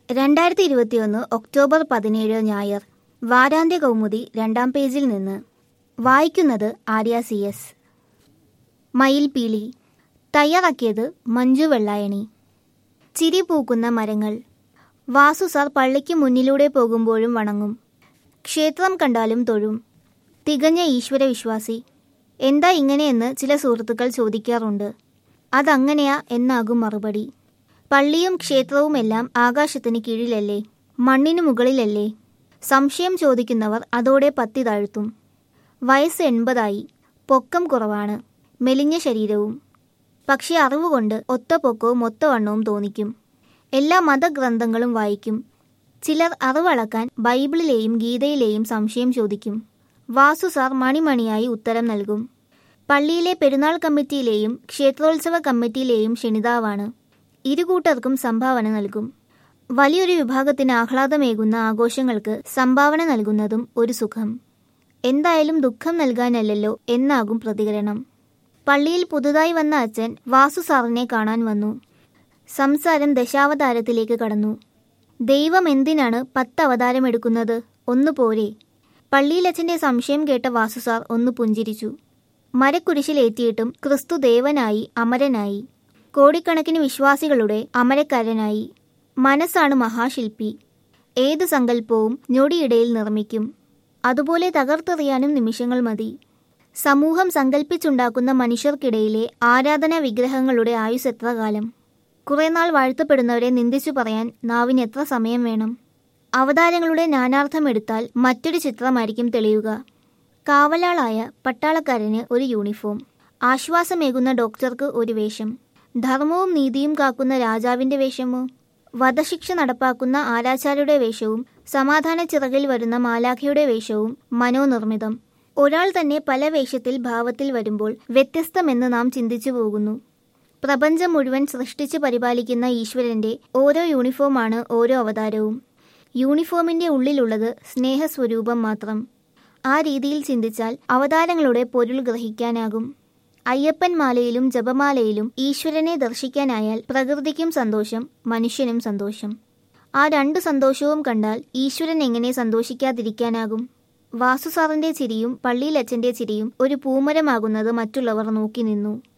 രണ്ടായിരത്തി ഇരുപത്തിയൊന്ന് ഒക്ടോബർ പതിനേഴ് ഞായർ വാരാന്ത്യ കൗമുദി രണ്ടാം പേജിൽ നിന്ന് വായിക്കുന്നത് ആര്യ സി എസ് മയിൽപീലി തയ്യാറാക്കിയത് മഞ്ജു വെള്ളായണി ചിരി പൂക്കുന്ന മരങ്ങൾ വാസു സാർ പള്ളിക്ക് മുന്നിലൂടെ പോകുമ്പോഴും വണങ്ങും ക്ഷേത്രം കണ്ടാലും തൊഴും തികഞ്ഞ ഈശ്വരവിശ്വാസി എന്താ ഇങ്ങനെയെന്ന് ചില സുഹൃത്തുക്കൾ ചോദിക്കാറുണ്ട് അതങ്ങനെയാ എന്നാകും മറുപടി പള്ളിയും ക്ഷേത്രവുമെല്ലാം ആകാശത്തിന് കീഴിലല്ലേ മണ്ണിനു മുകളിലല്ലേ സംശയം ചോദിക്കുന്നവർ അതോടെ പത്തി താഴ്ത്തും വയസ്സ് എൺപതായി പൊക്കം കുറവാണ് മെലിഞ്ഞ ശരീരവും പക്ഷെ അറിവുകൊണ്ട് ഒത്ത പൊക്കവും ഒത്ത വണ്ണവും തോന്നിക്കും എല്ലാ മതഗ്രന്ഥങ്ങളും വായിക്കും ചിലർ അറിവളക്കാൻ ബൈബിളിലെയും ഗീതയിലെയും സംശയം ചോദിക്കും വാസു സാർ മണിമണിയായി ഉത്തരം നൽകും പള്ളിയിലെ പെരുന്നാൾ കമ്മിറ്റിയിലെയും ക്ഷേത്രോത്സവ കമ്മിറ്റിയിലെയും ക്ഷണിതാവാണ് ഇരുകൂട്ടർക്കും സംഭാവന നൽകും വലിയൊരു വിഭാഗത്തിന് ആഹ്ലാദമേകുന്ന ആഘോഷങ്ങൾക്ക് സംഭാവന നൽകുന്നതും ഒരു സുഖം എന്തായാലും ദുഃഖം നൽകാനല്ലല്ലോ എന്നാകും പ്രതികരണം പള്ളിയിൽ പുതുതായി വന്ന അച്ഛൻ വാസു സാറിനെ കാണാൻ വന്നു സംസാരം ദശാവതാരത്തിലേക്ക് കടന്നു ദൈവം എന്തിനാണ് പത്ത് അവതാരമെടുക്കുന്നത് ഒന്നു പോരെ പള്ളിയിലച്ഛൻ്റെ സംശയം കേട്ട വാസു സാർ ഒന്ന് പുഞ്ചിരിച്ചു മരക്കുരിശിലേറ്റിയിട്ടും ക്രിസ്തു ദേവനായി അമരനായി കോടിക്കണക്കിന് വിശ്വാസികളുടെ അമരക്കാരനായി മനസ്സാണ് മഹാശില്പി ഏത് സങ്കല്പവും ഞൊടിയിടയിൽ നിർമ്മിക്കും അതുപോലെ തകർത്തെറിയാനും നിമിഷങ്ങൾ മതി സമൂഹം സങ്കല്പിച്ചുണ്ടാക്കുന്ന മനുഷ്യർക്കിടയിലെ ആരാധനാ വിഗ്രഹങ്ങളുടെ ആയുസ് എത്ര കാലം കുറെ നാൾ വാഴ്ത്തപ്പെടുന്നവരെ നിന്ദിച്ചു പറയാൻ നാവിന് എത്ര സമയം വേണം അവതാരങ്ങളുടെ നാനാർത്ഥം എടുത്താൽ മറ്റൊരു ചിത്രമായിരിക്കും തെളിയുക കാവലാളായ പട്ടാളക്കാരന് ഒരു യൂണിഫോം ആശ്വാസമേകുന്ന ഡോക്ടർക്ക് ഒരു വേഷം ധർമ്മവും നീതിയും കാക്കുന്ന രാജാവിന്റെ വേഷമോ വധശിക്ഷ നടപ്പാക്കുന്ന ആരാചാര്യയുടെ വേഷവും സമാധാന ചിറകിൽ വരുന്ന മാലാഖയുടെ വേഷവും മനോനിർമ്മിതം ഒരാൾ തന്നെ പല വേഷത്തിൽ ഭാവത്തിൽ വരുമ്പോൾ വ്യത്യസ്തമെന്ന് നാം ചിന്തിച്ചു പോകുന്നു പ്രപഞ്ചം മുഴുവൻ സൃഷ്ടിച്ച് പരിപാലിക്കുന്ന ഈശ്വരന്റെ ഓരോ യൂണിഫോമാണ് ഓരോ അവതാരവും യൂണിഫോമിന്റെ ഉള്ളിലുള്ളത് സ്നേഹസ്വരൂപം മാത്രം ആ രീതിയിൽ ചിന്തിച്ചാൽ അവതാരങ്ങളുടെ പൊരുൾ ഗ്രഹിക്കാനാകും അയ്യപ്പൻ മാലയിലും ജപമാലയിലും ഈശ്വരനെ ദർശിക്കാനായാൽ പ്രകൃതിക്കും സന്തോഷം മനുഷ്യനും സന്തോഷം ആ രണ്ട് സന്തോഷവും കണ്ടാൽ ഈശ്വരൻ എങ്ങനെ സന്തോഷിക്കാതിരിക്കാനാകും വാസുസാറിന്റെ ചിരിയും പള്ളിയിലച്ഛന്റെ ചിരിയും ഒരു പൂമരമാകുന്നത് മറ്റുള്ളവർ നോക്കി നിന്നു